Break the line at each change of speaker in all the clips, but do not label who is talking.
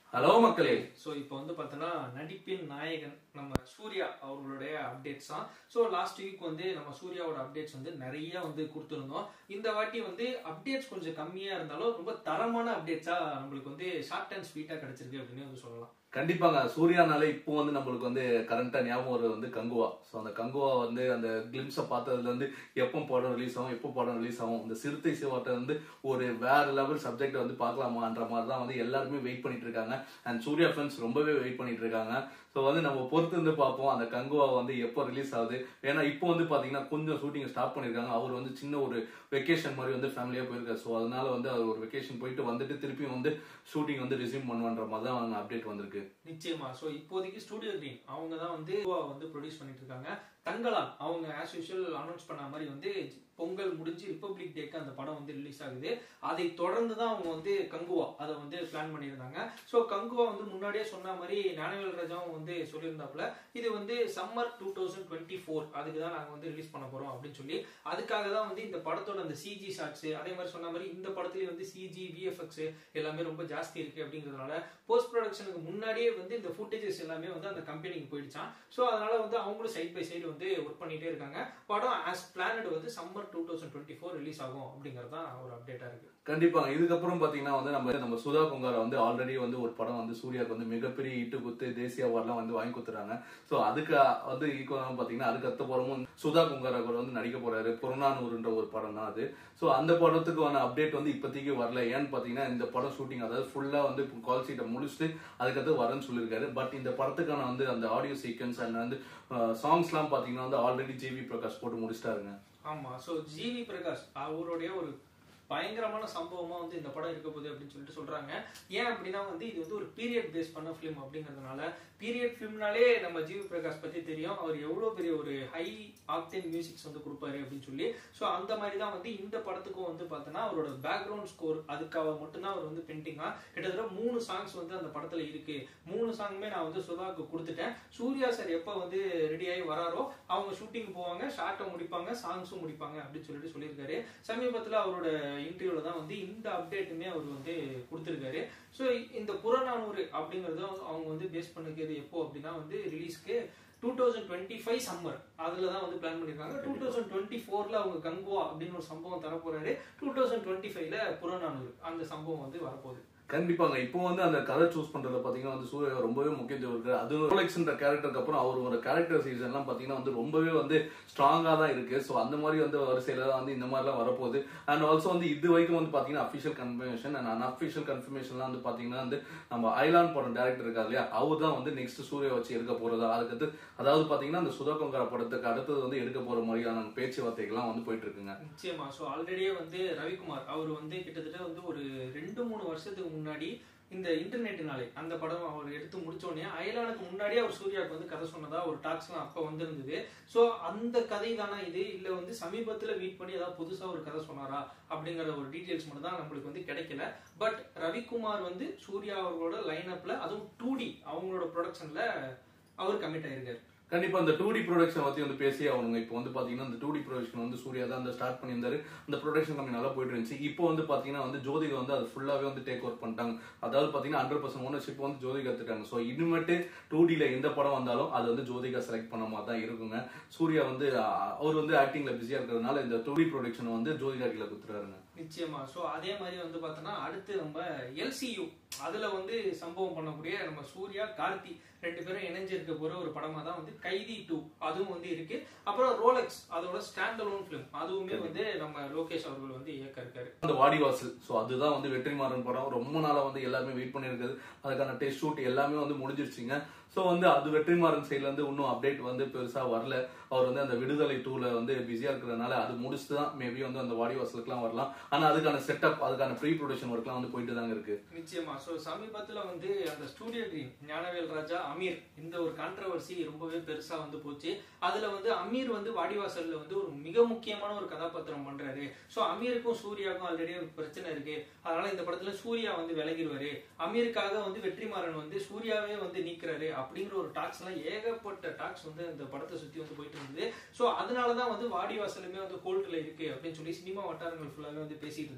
Hello மக்களே
so இப்போ வந்து பார்த்தோன்னா நடிப்பின் நாயகன் நம்ம சூர்யா அவர்களுடைய அப்டேட்ஸ் தான் ஸோ லாஸ்ட் வீக் வந்து நம்ம சூர்யாவோட அப்டேட்ஸ் வந்து நிறைய வந்து கொடுத்துருந்தோம் இந்த வாட்டி வந்து அப்டேட்ஸ் கொஞ்சம் கம்மியாக இருந்தாலும் ரொம்ப தரமான அப்டேட்ஸாக நம்மளுக்கு வந்து ஷார்ட் அண்ட் ஸ்வீட்டாக கிடைச்சிருக்கு அப்படின்னு வந்து சொல்லலாம்
கண்டிப்பாங்க சூர்யானாலே இப்போ வந்து நம்மளுக்கு வந்து கரண்டா ஞாபகம் வருது வந்து கங்குவா ஸோ அந்த கங்குவா வந்து அந்த கிளிம்ஸை பார்த்ததுல இருந்து எப்போ படம் ரிலீஸ் ஆகும் எப்போ படம் ரிலீஸ் ஆகும் இந்த சிறுத்தை சிவாட்டை வந்து ஒரு வேற லெவல் சப்ஜெக்ட் வந்து பார்க்கலாமான்ற மாதிரி தான் வந்து எல்லாருமே வெயிட் பண்ணிட்டு இருக்காங்க அண்ட் சூர்யா ஃபேன்ஸ் ரொம்பவே வெயிட் பண்ணிட்டு இருக்காங்க ஸோ வந்து நம்ம பொறுத்து இருந்து பார்ப்போம் அந்த கங்குவா வந்து எப்போ ரிலீஸ் ஆகுது ஏன்னா இப்போ வந்து பாத்தீங்கன்னா கொஞ்சம் ஷூட்டிங் ஸ்டாப் பண்ணிருக்காங்க அவர் வந்து சின்ன ஒரு வெக்கேஷன் மாதிரி வந்து ஃபேமிலியா போயிருக்காரு ஸோ அதனால வந்து அவர் ஒரு வெக்கேஷன் போயிட்டு வந்துட்டு திருப்பியும் வந்து ஷூட்டிங் வந்து ரிசீவ் பண்ணுவான்ற மாதிரி தான் அப்டேட் வந்திருக்கு
நிச்சயமா ஸோ இப்போதைக்கு ஸ்டூடியோ கிரீன் அவங்க தான் வந்து கோவா வந்து ப்ரொடியூஸ் பண்ணிட்டு இருக்காங்க தங்கலான் அவங்க ஆஸ் யூஷுவல் அனௌன்ஸ் பண்ண மாதிரி வந்து பொங்கல் முடிஞ்சு ரிப்பப்ளிக் டேக்கு அந்த படம் வந்து ரிலீஸ் ஆகுது அதை தொடர்ந்து தான் அவங்க வந்து கங்குவா அதை வந்து பிளான் பண்ணியிருந்தாங்க ஸோ கங்குவா வந்து முன்னாடியே சொன்ன மாதிரி ஞானவேல் ராஜாவும் வந்து சொல்லியிருந்தாப்புல இது வந்து summer two thousand twenty four அதுக்கு தான் நாங்கள் வந்து ரிலீஸ் பண்ண போறோம் அப்படின்னு சொல்லி அதுக்காக தான் வந்து இந்த படத்தோட அந்த சிஜி ஷாட்ஸ் அதே மாதிரி சொன்ன மாதிரி இந்த படத்துலயே வந்து சிஜி விஎஃப்எக்ஸ் எல்லாமே ரொம்ப ஜாஸ்தி இருக்கு அப்படிங்கிறதுனால போஸ்ட் ப்ரொடக்ஷனுக்கு முன்னாடியே வந்து இந்த ஃபுட்டேஜஸ் எல்லாமே வந்து அந்த கம்பெனிக்கு போயிடுச்சான் ஸோ அதனால வந்து அவங்களும் சைட் பை சைடு வந்து ஒர்க் பண்ணிட்டே இருக்காங்க படம் ஆஸ் பிளானட் வந்து summer two thousand twenty four release ஆகும் அப்படிங்கிறது தான் ஒரு அப்டேட்டா இருக்கு
கண்டிப்பாங்க இதுக்கப்புறம் பாத்தீங்கன்னா வந்து நம்ம நம்ம சுதா குங்காரா வந்து ஆல்ரெடி வந்து ஒரு படம் வந்து சூர்யாவுக்கு வந்து மிகப்பெரிய இட்டு குத்து தேசிய அவார்ட்லாம் வந்து வாங்கி கொடுத்துறாங்க ஸோ அதுக்கு வந்து ஈக்குவலாக பாத்தீங்கன்னா அதுக்கு அடுத்த படமும் சுதா குங்காரா கூட வந்து நடிக்க போறாரு புறநானூறுன்ற ஒரு படம் தான் அது ஸோ அந்த படத்துக்கான அப்டேட் வந்து இப்போதைக்கு வரல ஏன்னு பாத்தீங்கன்னா இந்த படம் ஷூட்டிங் அதாவது ஃபுல்லா வந்து கால் சீட்டை முடிச்சுட்டு அதுக்கடுத்து வரேன்னு சொல்லியிருக்காரு பட் இந்த படத்துக்கான வந்து அந்த ஆடியோ சீக்வன்ஸ் அண்ட் வந்து சாங்ஸ்லாம் பாத்தீங்கன்னா வந்து ஆல்ரெடி ஜிவி பிரகாஷ் போட்டு முடிச்சிட்டாருங்க
ஆமா ஸோ ஜிவி பிரகாஷ் அவருடைய ஒரு பயங்கரமான சம்பவமா வந்து இந்த படம் இருக்க போகுது அப்படின்னு சொல்லிட்டு சொல்றாங்க ஏன் அப்படின்னா வந்து இது வந்து ஒரு பீரியட் பேஸ் பண்ண ஃபிலிம் அப்படிங்கிறதுனால பீரியட் ஃபிலிம்னாலே நம்ம ஜிவி பிரகாஷ் பத்தி தெரியும் அவர் எவ்வளவு பெரிய ஒரு ஹை ஆக்டேன் மியூசிக்ஸ் வந்து கொடுப்பாரு அப்படின்னு சொல்லி ஸோ அந்த மாதிரி தான் வந்து இந்த படத்துக்கும் வந்து பார்த்தோன்னா அவரோட பேக்ரவுண்ட் ஸ்கோர் அதுக்காக மட்டும்தான் அவர் வந்து பெயிண்டிங்கா கிட்டத்தட்ட மூணு சாங்ஸ் வந்து அந்த படத்துல இருக்கு மூணு சாங்குமே நான் வந்து சுதாக்கு கொடுத்துட்டேன் சூர்யா சார் எப்போ வந்து ரெடி ஆகி வராரோ அவங்க ஷூட்டிங் போவாங்க ஷார்ட்டை முடிப்பாங்க சாங்ஸும் முடிப்பாங்க அப்படின்னு சொல்லிட்டு சொல்லியிருக்காரு சமீபத்தில் அவரோட இன்டர்வியூல தான் வந்து இந்த அப்டேட்டுமே அவர் வந்து கொடுத்துருக்காரு ஸோ இந்த புறநானூறு அப்படிங்கறது அவங்க வந்து பேஸ் பண்ணிக்கிறது எப்போ அப்படின்னா வந்து ரிலீஸ்க்கு two thousand twenty five summer அதில் தான் வந்து பிளான் பண்ணியிருக்காங்க டூ தௌசண்ட் டுவெண்ட்டி ஃபோரில் அவங்க கங்குவா அப்படின்னு ஒரு சம்பவம் தரப்போறாரு டூ தௌசண்ட் டுவெண்ட்டி ஃபைவ்ல புறநானூறு அந்த சம்பவம் வந்து வரப்போகுது
கண்டிப்பாங்க இப்போ வந்து அந்த கதை சூஸ் பண்றதுல பாத்தீங்கன்னா வந்து சூர்யா ரொம்பவே முக்கியத்துவம் இருக்கு அது ரோலெக்ஸ்ன்ற கேரக்டருக்கு அப்புறம் அவரோட கேரக்டர் சீசன் எல்லாம் பாத்தீங்கன்னா வந்து ரொம்பவே வந்து ஸ்ட்ராங்கா தான் இருக்கு ஸோ அந்த மாதிரி வந்து வரிசையில தான் வந்து இந்த மாதிரிலாம் வரப்போகுது அண்ட் ஆல்சோ வந்து இது வரைக்கும் வந்து பாத்தீங்கன்னா அஃபிஷியல் கன்ஃபர்மேஷன் அண்ட் அன்அஃபிஷியல் கன்ஃபர்மேஷன்லாம் வந்து பாத்தீங்கன்னா வந்து நம்ம ஐலாண்ட் படம் டேரக்டர் இருக்காரு இல்லையா அவர் தான் வந்து நெக்ஸ்ட் சூர்யா வச்சு எடுக்க போறதா அதுக்கு அதாவது பாத்தீங்கன்னா அந்த சுதா கொங்கரா படத்துக்கு அடுத்தது வந்து எடுக்க போற மாதிரியான பேச்சுவார்த்தைகள்லாம் வந்து போயிட்டு இருக்குங்க
நிச்சயமா ஸோ ஆல்ரெடியே வந்து ரவிக்குமார் அவர் வந்து கிட்டத்தட்ட வந்து ஒரு ரெண்டு மூணு வருஷத்துக்கு முன்னாடி இந்த இன்டர்நெட்னாலே அந்த படம் அவர் எடுத்து முடிச்சோடனே அயலானுக்கு முன்னாடியே அவர் சூர்யாவுக்கு வந்து கதை சொன்னதா ஒரு டாக்ஸ்லாம் அப்போ வந்திருந்தது ஸோ அந்த கதை தானே இது இல்லை வந்து சமீபத்தில் மீட் பண்ணி ஏதாவது புதுசாக ஒரு கதை சொன்னாரா அப்படிங்கிற ஒரு டீட்டெயில்ஸ் மட்டும் தான் நம்மளுக்கு வந்து கிடைக்கல பட் ரவிக்குமார் வந்து சூர்யா அவர்களோட லைன் அப்ல அதுவும் டூ டி அவங்களோட ப்ரொடக்ஷன்ல அவர் கமிட் ஆயிருக்காரு
கண்டிப்பா இந்த டூ டி ப்ரொடக்ஷன் பத்தி வந்து பேசி அவனுங்க இப்போ வந்து பாத்தீங்கன்னா இந்த டூ டி ப்ரொடக்ஷன் வந்து சூர்யா தான் அந்த ஸ்டார்ட் பண்ணியிருந்தாரு அந்த ப்ரொடக்ஷன் கம்பெனி நல்லா போயிட்டு இருந்துச்சு இப்போ வந்து பாத்தீங்கன்னா வந்து ஜோதிகா வந்து அது ஃபுல்லாவே வந்து டேக் ஓவர் பண்ணிட்டாங்க அதாவது பாத்தீங்கன்னா ஹண்ட்ரட் பர்சன்ட் ஓனர்ஷிப் வந்து ஜோதிகா எடுத்துட்டாங்க ஸோ இனிமேட்டு டூ டில எந்த படம் வந்தாலும் அது வந்து ஜோதிகா செலக்ட் பண்ண மாதிரி தான் இருக்குங்க சூர்யா வந்து அஹ், அவர் வந்து ஆக்டிங்ல பிஸியா இருக்கிறதுனால இந்த டூ டி ப்ரொடக்ஷன் வந்து ஜோதிகா கீழே கொடுத்துறாருங்க
நிச்சயமா ஸோ அதே மாதிரி வந்து பார்த்தோன்னா அடுத்து நம்ம எல்சியு அதுல வந்து சம்பவம் பண்ணக்கூடிய நம்ம சூர்யா கார்த்தி ரெண்டு பேரும் இணைஞ்சிருக்க போற ஒரு படமா தான் வந்து கைதி டூ அதுவும் வந்து இருக்கு அப்புறம் ரோலெக்ஸ் அதோட ஸ்டாண்ட் அலோன் ஃபிலிம் அதுவுமே வந்து நம்ம லோகேஷ் அவர்கள் வந்து இயக்க இருக்காரு
அந்த வாடிவாசல் ஸோ அதுதான் வந்து வெற்றிமாறன் படம் ரொம்ப நாளா வந்து எல்லாருமே வெயிட் பண்ணியிருக்குது அதுக்கான டெஸ்ட் ஷூட் எல்லாமே வந்து முடிஞ்சிருச்சுங்க ஸோ வந்து அது வெற்றிமாறன் சைட்ல இருந்து இன்னும் அப்டேட் வந்து பெருசா வரல அவர் வந்து அந்த விடுதலை டூல வந்து பிஸியா இருக்கிறதுனால அது முடிச்சுட்டு தான் மேபி வந்து அந்த வாடிவாசலுக்குலாம் வரலாம் ஆனா அதுக்கான செட்டப் அதுக்கான ப்ரீ ப்ரொடக்ஷன் ஒர்க்லாம் வந்து போயிட்டு தாங்க இருக்கு
நிச்சயமா ஸோ சமீபத்துல வந்து அந்த ஸ்டூடியோ ட்ரீம் ஞானவேல் ராஜா அமீர் இந்த ஒரு கான்ட்ரவர்சி ரொம்பவே பெருசா வந்து போச்சு அதுல வந்து அமீர் வந்து வாடிவாசல்ல வந்து ஒரு மிக முக்கியமான ஒரு கதாபாத்திரம் பண்றாரு ஸோ அமீருக்கும் சூர்யாவுக்கும் ஆல்ரெடி ஒரு பிரச்சனை இருக்கு அதனால இந்த படத்துல சூர்யா வந்து விலகிடுவாரு அமீருக்காக வந்து வெற்றிமாறன் வந்து சூர்யாவே வந்து நீக்கிறாரு அப்படிங்கிற ஒரு டாக்ஸ் எல்லாம் ஏகப்பட்ட டாக்ஸ் வந்து இந்த படத்தை சுத்தி வந்து போயிட்டு இருந்தது ஸோ அதனாலதான் வந்து வாடிவாசலுமே வந்து கோல்ட்ல இருக்கு அப்படின்னு சொல்லி சினிமா வட்டாரங்கள் ஃபுல்லாவே வந்து பேசிட்டு இருந்தாங்க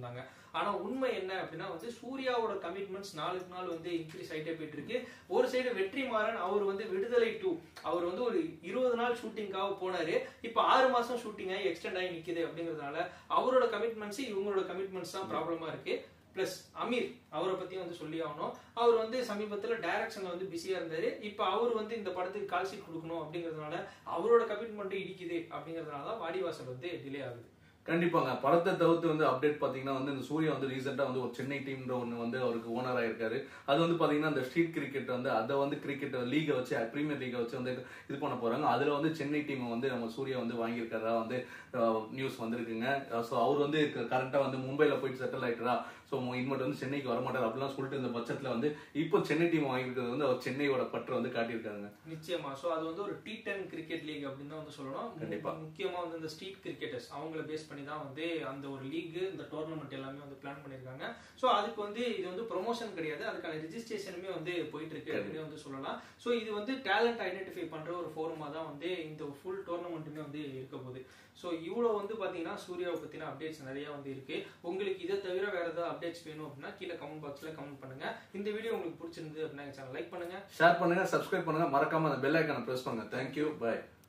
ஆனா உண்மை என்ன அப்படின்னா வந்து சூர்யாவோட கமிட்மெண்ட்ஸ் நாளுக்கு நாள் வந்து இன்க்ரீஸ் ஆயிட்டே போயிட்டு இருக்கு ஒரு சைடு வெற்றிமாறன் அவர் வந்து விடுதலை டூ அவர் வந்து ஒரு இருபது நாள் ஷூட்டிங்காக போனாரு இப்போ ஆறு மாசம் ஷூட்டிங் ஆகி எக்ஸ்டெண்ட் ஆகி நிக்குது அப்படிங்கறதுனால அவரோட கமிட்மெண்ட்ஸ் இவங்களோட கமிட்மெண்ட்ஸ் தான் ப்ராப்ளமா இருக்கு பிளஸ் அமீர் அவரை பத்தி வந்து சொல்லி ஆகணும் அவர் வந்து சமீபத்துல டைரக்ஷன்ல வந்து பிஸியா இருந்தாரு இப்போ அவர் வந்து இந்த படத்துக்கு கால் ஷீட் கொடுக்கணும் அப்படிங்கறதுனால அவரோட கமிட்மெண்ட் இடிக்குது அப்படிங்கறதுனால தான் வாடிவாசல் வந்து டிலே ஆகுது
கண்டிப்பாங்க படத்தை தவிர்த்து வந்து அப்டேட் பாத்தீங்கன்னா வந்து இந்த சூர்யா வந்து ரீசெண்டா வந்து ஒரு சென்னை டீம்ன்ற ஒன்று வந்து அவருக்கு ஓனர் ஆயிருக்காரு அது வந்து பாத்தீங்கன்னா அந்த ஸ்ட்ரீட் கிரிக்கெட் வந்து அதை வந்து கிரிக்கெட் லீகை வச்சு பிரீமியர் லீகை வச்சு வந்து இது பண்ண போறாங்க அதுல வந்து சென்னை டீம் வந்து நம்ம சூர்யா வந்து வாங்கியிருக்காரா வந்து நியூஸ் வந்திருக்குங்க ஸோ அவர் வந்து கரெக்டா வந்து மும்பைல போயிட்டு செட்டில் ஆயிட்டாரா ஸோ இனிமேட்டு வந்து சென்னைக்கு வரமாட்டார் அப்படிலாம் சொல்லிட்டு இந்த பட்சத்துல வந்து இப்போ சென்னை டீம் வாங்கியிருக்கிறது வந்து அவர் சென்னையோட பற்று வந்து காட்டியிருக்காங்க
நிச்சயமா சோ அது வந்து ஒரு டி டென் கிரிக்கெட் லீக் அப்படின்னு தான் வந்து சொல்லணும்
கண்டிப்பா.
முக்கியமா வந்து இந்த ஸ்ட்ரீட் கிரிக்கெட்டர்ஸ் அவங்கள பேஸ் பண்ணி தான் வந்து அந்த ஒரு லீக் இந்த டோர்னமெண்ட் எல்லாமே வந்து பிளான் பண்ணிருக்காங்க சோ அதுக்கு வந்து இது வந்து ப்ரொமோஷன் கிடையாது அதுக்கான ரெஜிஸ்ட்ரேஷனுமே வந்து போயிட்டு இருக்கு அப்படின்னு வந்து சொல்லலாம் சோ இது வந்து டேலண்ட் ஐடென்டிஃபை பண்ற ஒரு ஃபோரமா தான் வந்து இந்த ஃபுல் டோர்னமெண்ட்டுமே வந்து இருக்க போகுது ஸோ இவ்வளோ வந்து பார்த்தீங்கன்னா சூர்யாவை பற்றின அப்டேட்ஸ் நிறைய வந்து இருக்கு உங்களுக்கு இதை தவிர வேற ஏதாவது அப்டேட்ஸ் வேணும் அப்படின்னா கீழே கமெண்ட் பாக்ஸில் கமெண்ட் பண்ணுங்க இந்த வீடியோ உங்களுக்கு பிடிச்சிருந்து அப்படின்னா சேனல் லைக் பண்ணுங்க
ஷேர் பண்ணுங்க சப்ஸ்கிரைப் பண்ணுங்க மறக்காம அந்த பெல் ஐக்கானை பிரஸ் பண்ணுங்க தேங்க்யூ பை